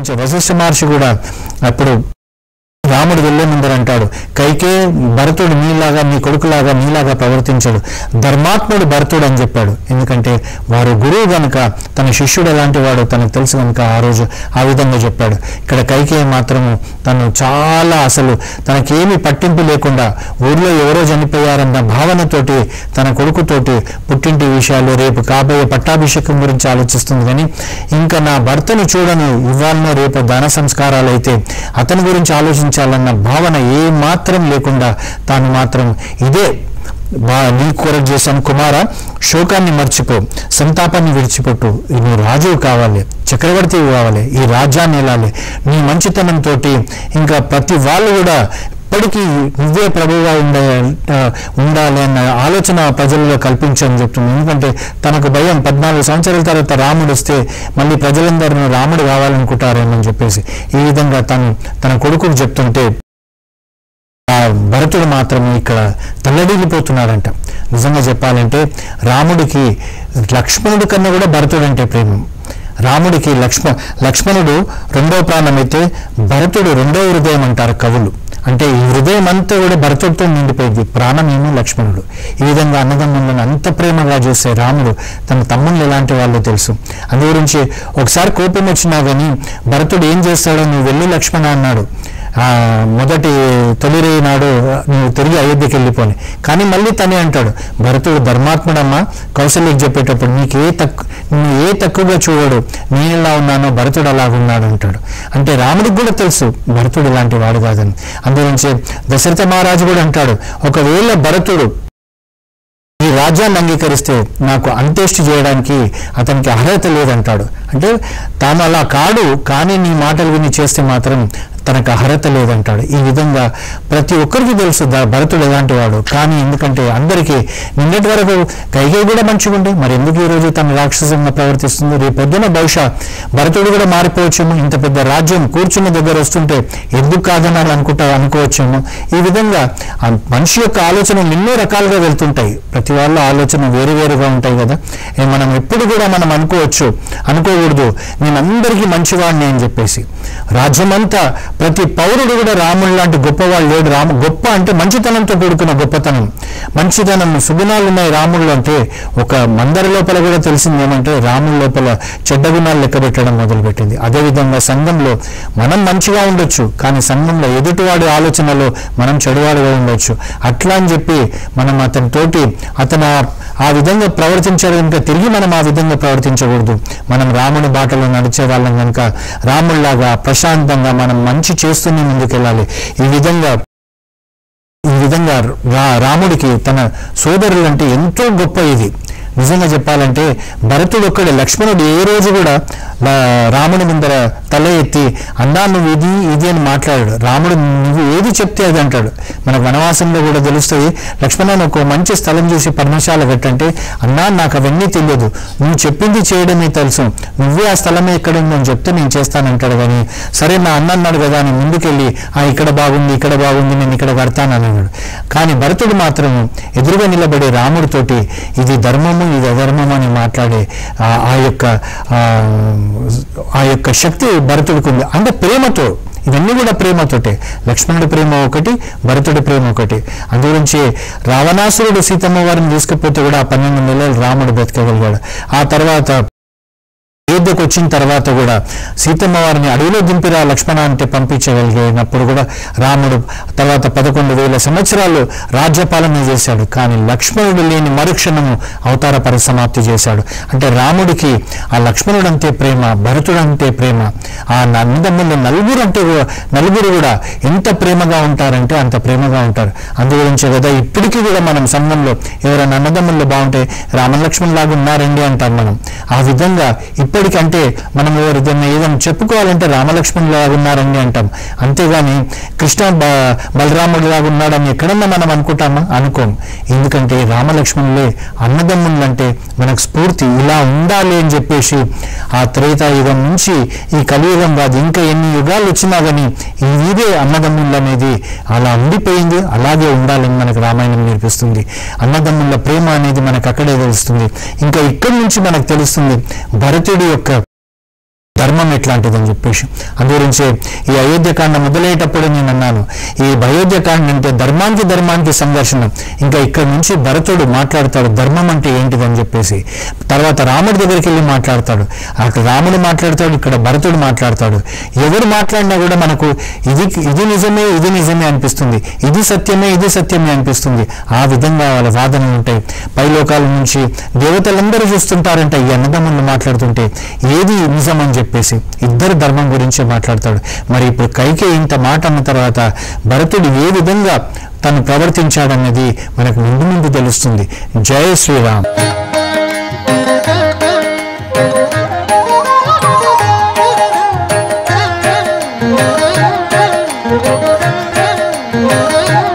గురించి వశిష్ఠ మహర్షి కూడా అప్పుడు రాముడు వెళ్లే ముందర అంటాడు కైకే భరతుడు నీలాగా నీ కొడుకులాగా నీలాగా ప్రవర్తించాడు ధర్మాత్ముడు భరతుడు అని చెప్పాడు ఎందుకంటే వారు గురువు గనుక తన శిష్యుడు ఎలాంటి వాడు తనకు తెలుసు కనుక ఆ రోజు ఆ విధంగా చెప్పాడు ఇక్కడ కైకే మాత్రము తను చాలా అసలు తనకేమీ పట్టింపు లేకుండా ఊర్లో ఎవరో చనిపోయారన్న భావనతోటి తన కొడుకుతోటి పుట్టింటి విషయాలు రేపు కాబోయే పట్టాభిషేకం గురించి ఆలోచిస్తుంది కానీ ఇంకా నా భర్తను చూడను ఇవ్వాలనో రేపు దాన సంస్కారాలు అయితే అతని గురించి ఆలోచించాలన్న భావన ఏ మాత్రం లేకుండా తాను మాత్రం ఇదే బా నీ కొరకు చేశాను కుమార శోకాన్ని మర్చిపో సంతాపాన్ని విడిచిపెట్టు నువ్వు రాజు కావాలి చక్రవర్తి కావాలి ఈ రాజ్యాన్ని వెళ్ళాలి నీ మంచితనంతో ఇంకా ప్రతి వాళ్ళు కూడా ఇప్పటికీ నువ్వే ప్రభువుగా ఉండే ఆ, ఉండాలి అన్న ఆలోచన ప్రజల్లో కల్పించని చెప్తుంది ఎందుకంటే తనకు భయం పద్నాలుగు సంవత్సరాల తర్వాత రాముడు వస్తే మళ్ళీ ప్రజలందరూ రాముడు కావాలనుకుంటారేమని చెప్పేసి ఈ విధంగా తను తన కొడుకుకు చెప్తుంటే ఆ భరతుడు మాత్రం ఇక్కడ తల్లడిల్లిపోతున్నాడంట నిజంగా చెప్పాలంటే రాముడికి లక్ష్మణుడి కన్నా కూడా భరతుడు అంటే ప్రేమ రాముడికి లక్ష్మ లక్ష్మణుడు రెండవ ప్రాణం అయితే భరతుడు రెండవ హృదయం అంటారు కవులు అంటే ఈ హృదయం అంతా కూడా భరతుడితో నిండిపోయింది ప్రాణమేమో లక్ష్మణుడు ఈ విధంగా అన్నదమ్ములను అంత ప్రేమగా చూసే రాముడు తన తమ్ముళ్ళు ఎలాంటి వాళ్ళో తెలుసు అందు గురించి ఒకసారి కోపం వచ్చినా కానీ భరతుడు ఏం చేస్తాడో నువ్వు వెళ్ళి లక్ష్మణ అన్నాడు ఆ మొదటి తొలి నాడు నువ్వు తిరిగి అయోధ్యకి వెళ్ళిపోని కానీ మళ్ళీ తనే అంటాడు భరతుడు ధర్మాత్ముడమ్మా కౌశల్యకి చెప్పేటప్పుడు నీకు ఏ తక్కువ నువ్వు ఏ తక్కువగా చూడడు నేను ఎలా ఉన్నానో భరతుడు అలాగున్నాడు అంటాడు అంటే రాముడికి కూడా తెలుసు భరతుడు ఇలాంటి వాడు కాదని అందుగురించి దశరథ మహారాజు కూడా అంటాడు ఒకవేళ భరతుడు ఈ రాజ్యాన్ని అంగీకరిస్తే నాకు అంత్యేష్టి చేయడానికి అతనికి అర్హత లేదంటాడు అంటే తాను అలా కాడు కానీ నీ మాటలు విని చేస్తే మాత్రం తనకు అర్హత లేదంటాడు ఈ విధంగా ప్రతి ఒక్కరికి తెలుసు ద- భరతుడు ఎలాంటి వాడు కానీ ఎందుకంటే అందరికీ నిన్నటి వరకు కైకే కూడా మంచిగుండే మరి ఎందుకు ఈ రోజు తన రాక్షసంగా ప్రవర్తిస్తుంది రేపు పొద్దున బహుశా భరతుడు కూడా మారిపోవచ్చేమో ఇంత పెద్ద రాజ్యం కూర్చున్న దగ్గర వస్తుంటే ఎందుకు కాదనాలి అనుకుంటా అనుకోవచ్చేమో ఈ విధంగా ఆ మనిషి యొక్క ఆలోచనలు ఎన్నో రకాలుగా వెళ్తుంటాయి ప్రతి వాళ్ళ ఆలోచన వేరు వేరుగా ఉంటాయి కదా ఏ మనం ఎప్పుడు కూడా మనం అనుకోవచ్చు అనుకోకూడదు నేను అందరికీ మంచివాడిని అని చెప్పేసి రాజ్యమంతా ప్రతి పౌరుడు కూడా రాముడు లాంటి గొప్పవాళ్ళు లేడు రాము గొప్ప అంటే మంచితనంతో కూడుకున్న గొప్పతనం మంచితనం సుగుణాలు ఉన్నాయి రాముళ్ళు అంటే ఒక మందరి లోపల కూడా తెలిసింది ఏమంటే రాముల లోపల చెడ్డ గుణాలు లెక్క పెట్టడం మొదలుపెట్టింది అదేవిధంగా సంఘంలో మనం మంచిగా ఉండొచ్చు కానీ సంఘంలో ఎదుటివాడి ఆలోచనలో మనం చెడువాడుగా ఉండొచ్చు అట్లా అని చెప్పి మనం అతని తోటి అతను ఆ- ఆ విధంగా ప్రవర్తించాడు కనుక తిరిగి మనం ఆ విధంగా ప్రవర్తించకూడదు మనం రాముని బాటలో నడిచే వాళ్ళం కనుక రాముల్లాగా ప్రశాంతంగా మనం మంచి చేస్తూనే ముందుకెళ్ళాలి ఈ విధంగా ఈ విధంగా రా రాముడికి తన సోదరులు అంటే ఎంతో గొప్ప ఇది నిజంగా చెప్పాలంటే భరతుడు ఒక్కడే లక్ష్మణుడు ఏ రోజు కూడా ఆ, రాముని ముందర తల ఎత్తి అన్నా నువ్వు ఇది ఇది అని మాట్లాడాడు రాముడు నువ్వు ఏది చెప్తే అది అంటాడు మన వనవాసంలో కూడా తెలుస్తుంది లక్ష్మణ నువ్వు ఒక మంచి స్థలం చూసి పర్ణశాల పెట్టంటే అన్నా నాకు అవన్నీ తెలియదు నువ్వు చెప్పింది చేయడమే తెలుసు నువ్వే ఆ స్థలమే ఎక్కడ ఉందని చెప్తే నేను చేస్తానంటాడు కానీ సరే నా అన్న అన్నాడు కదా అని ముందుకెళ్ళి ఆ ఇక్కడ బాగుంది ఇక్కడ బాగుంది నేను ఇక్కడ కడతాను అన్నాడు కానీ భరతుడు మాత్రం ఎదురుగా నిలబడే రాముడితోటి ఇది ధర్మము ఇది అధర్మము అని మాట్లాడే ఆ ఆ యొక్క ఆ, ఆ యొక్క శక్తి భరతుడికి ఉంది అంటే ప్రేమతో ఇవన్నీ కూడా ప్రేమతోటే లక్ష్మణుడి ప్రేమ ఒకటి భరతుడి ప్రేమ ఒకటి అందుగురించి రావణాసురుడు సీతమ్మ వారిని తీసుకుపోతే కూడా ఆ పన్నెండు నెలలు రాముడు బ్రతకగలిగాడు ఆ తర్వాత అయోధ్యకు వచ్చిన తర్వాత కూడా సీతమ్మ వారిని అడవిలో దింపిరా లక్ష్మణ అంటే పంపించగలిగినప్పుడు కూడా రాముడు తర్వాత పదకొండు వేల సంవత్సరాలు రాజ్యపాలన చేశాడు కానీ లక్ష్మణుడు లేని మరుక్షణము అవతార పరిసమాప్తి చేశాడు అంటే రాముడికి ఆ లక్ష్మణుడు అంతే ప్రేమ భరతుడు అంతే ప్రేమ ఆ నందములు నలుగురు అంటే కూడా- నలుగురు కూడా ఎంత ప్రేమగా ఉంటారంటే అంత ప్రేమగా ఉంటారు అందుగురించే కదా ఇప్పటికీ కూడా మనం సంఘంలో ఎవరైనా అన్నదమ్ముల్లో బాగుంటే రామలక్ష్మణ్ లాగా ఉన్నారండి అంటాం మనం ఆ విధంగా ఇప్పటికంటే మనం ఎవరిదైనా ఏదైనా చెప్పుకోవాలంటే రామలక్ష్మణ్ లాగా ఉన్నారండి అంటాం అంతేగాని కృష్ణ బ- బలరాముడు లాగా ఉన్నాడని ఎక్కడన్నా మనం అనుకుంటామా అనుకోం ఎందుకంటే రామలక్ష్మణులే అన్నదమ్ములంటే మనకు స్ఫూర్తి ఇలా ఉండాలి అని చెప్పేసి ఆ త్రేతాయుగం నుంచి ఈ కలియుగం కాదు ఇంకా ఎన్ని యుగాలు వచ్చినా కానీ ఈ ఇదే అన్నదమ్ముళ్ళు అనేది అలా ఉండిపోయింది అలాగే ఉండాలని మనకు రామాయణం నేర్పిస్తుంది అన్నదమ్ముల ప్రేమ అనేది మనకు అక్కడే తెలుస్తుంది ఇంకా ఇక్కడి నుంచి మనకు తెలుస్తుంది భరతుడి యొక్క ధర్మం ఎట్లాంటిదని చెప్పేసి అందుగురించే ఈ అయోధ్యకాండ మొదలయ్యేటప్పుడు నేను అన్నాను ఈ అయోధ్యకాండ అంటే ధర్మానికి ధర్మానికి సంఘర్షణ ఇంకా ఇక్కడ నుంచి భరతుడు మాట్లాడతాడు ధర్మం అంటే ఏంటిదని చెప్పేసి తర్వాత రాముడి దగ్గరికి వెళ్ళి మాట్లాడతాడు అక్కడ రాముడు మాట్లాడతాడు ఇక్కడ భరతుడు మాట్లాడతాడు ఎవరు మాట్లాడినా కూడా మనకు ఇది ఇది నిజమే ఇది నిజమే అనిపిస్తుంది ఇది సత్యమే ఇది సత్యమే అనిపిస్తుంది ఆ విధంగా వాళ్ళ వాదనలు ఉంటాయి పైలోకాల నుంచి దేవతలందరూ చూస్తుంటారంట ఈ అన్నదమ్ములు మాట్లాడుతుంటే ఏది నిజం అని చెప్పేసి ఇద్దరు ధర్మం గురించే మాట్లాడతాడు మరి ఇప్పుడు కైకే ఇంత మాట అన్న తర్వాత భరతుడు ఏ విధంగా తను ప్రవర్తించాడన్నది మనకు ముందు ముందు తెలుస్తుంది జయ శ్రీరామ్ Thank you.